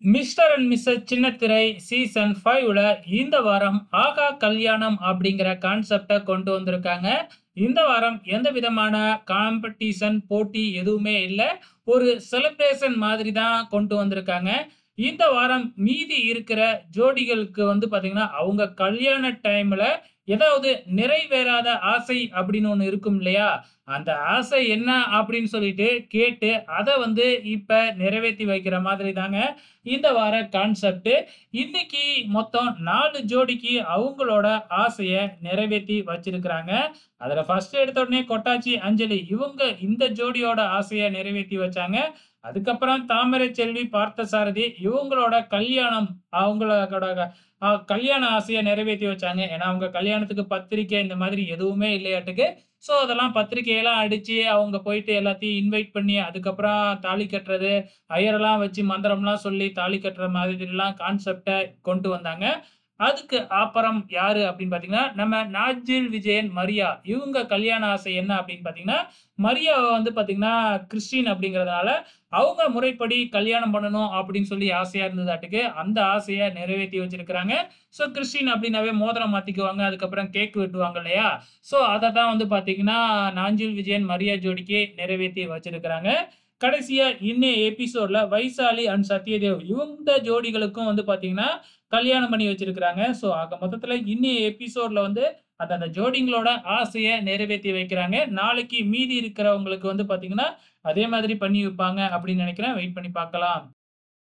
Mister and Mrs சின்னத்திரை season 5ல இந்த வாரம் ஆகா கல்யாணம் அப்படிங்கிற கான்செப்ட கொண்டு வந்திருக்காங்க. இந்த வாரம் எந்த விதமான காம்படிஷன், போட்டி எதுவுமே இல்ல. ஒரு செலிப்ரேஷன் மாதிரி தான் கொண்டு வந்திருக்காங்க. இந்த வாரம் மீதி இருக்கிற ஜோடிகளுக்கு வந்து பார்த்தீங்கன்னா, அவங்க கல்யாண டைம்ல ஏதாவது நிறைவேறாத ஆசை அப்படின்னு ஒண்ணு இருக்கும் இல்லையா? அந்த ஆசை என்ன அப்படின்னு சொல்லிட்டு கேட்டு, அத வந்து இப்ப நிறைவேத்தி வைக்கிற மாதிரி தாங்க இந்த வார கான்செப்ட். இன்னைக்கு மொத்தம் 4 ஜோடிக்கு அவங்களோட ஆசைய நிறைவேத்தி வச்சிருக்கிறாங்க. அதுல ஃபர்ஸ்ட் எடுத்த உடனே கொட்டாச்சி, அஞ்சலி இவங்க இந்த ஜோடியோட ஆசைய நிறைவேத்தி வச்சாங்க. அதுக்கப்புறம் தாமரை செல்வி, பார்த்தசாரதி இவங்களோட கல்யாணம் அவங்களோட அ கல்யாண ஆசைய நிறைவேத்தி வச்சாங்க. ஏன்னா, அவங்க கல்யாணத்துக்கு பத்திரிக்கை இந்த மாதிரி எதுவுமே இல்லையாட்டுக்கு. ஸோ, அதெல்லாம் பத்திரிக்கையெல்லாம் அடிச்சு, அவங்க போயிட்டு எல்லாத்தையும் இன்வைட் பண்ணி, அதுக்கப்புறம் தாலி கட்டுறது, ஐயரெல்லாம் வச்சு மந்திரம்லாம் சொல்லி தாலி கட்டுற மாதிரிலாம் கான்செப்ட்ட கொண்டு வந்தாங்க. அதுக்கு அப்புறம் யாரு அப்படின்னு பார்த்தீங்கன்னா, நம்ம நாஞ்சில் விஜயன், மரியா இவங்க கல்யாண ஆசை என்ன அப்படின்னு பார்த்தீங்கன்னா, மரியாவ வந்து பார்த்தீங்கன்னா, கிறிஸ்டின் அப்படிங்கிறதுனால, அவங்க முறைப்படி கல்யாணம் பண்ணணும் அப்படின்னு சொல்லி ஆசையா இருந்ததாட்டுக்கு, அந்த ஆசைய நிறைவேத்தி வச்சிருக்கிறாங்க. ஸோ, கிறிஸ்டின் அப்படின்னாவே மோதிரம் மாத்திக்குவாங்க. அதுக்கப்புறம் கேக் வெட்டுவாங்க இல்லையா? ஸோ, அத தான் வந்து பார்த்தீங்கன்னா, நாஞ்சில் விஜயன், மரியா ஜோடிக்கு நிறைவேத்தி வச்சிருக்கிறாங்க. கடைசியா இன்னைய எபிசோட்ல வைசாலி அண்ட் சத்யதேவ் இவங்க ஜோடிகளுக்கும் வந்து பார்த்தீங்கன்னா, கல்யாணம் பண்ணி வச்சிருக்கிறாங்க. ஸோ, ஆக மொத்தத்துல இன்னைய எபிசோட்ல வந்து அந்தந்த ஜோடிங்களோட ஆசைய நிறைவேத்தி வைக்கிறாங்க. நாளைக்கு மீதி இருக்கிறவங்களுக்கு வந்து பார்த்தீங்கன்னா, அதே மாதிரி பண்ணி வைப்பாங்க அப்படின்னு நினைக்கிறேன். வெயிட் பண்ணி பார்க்கலாம்.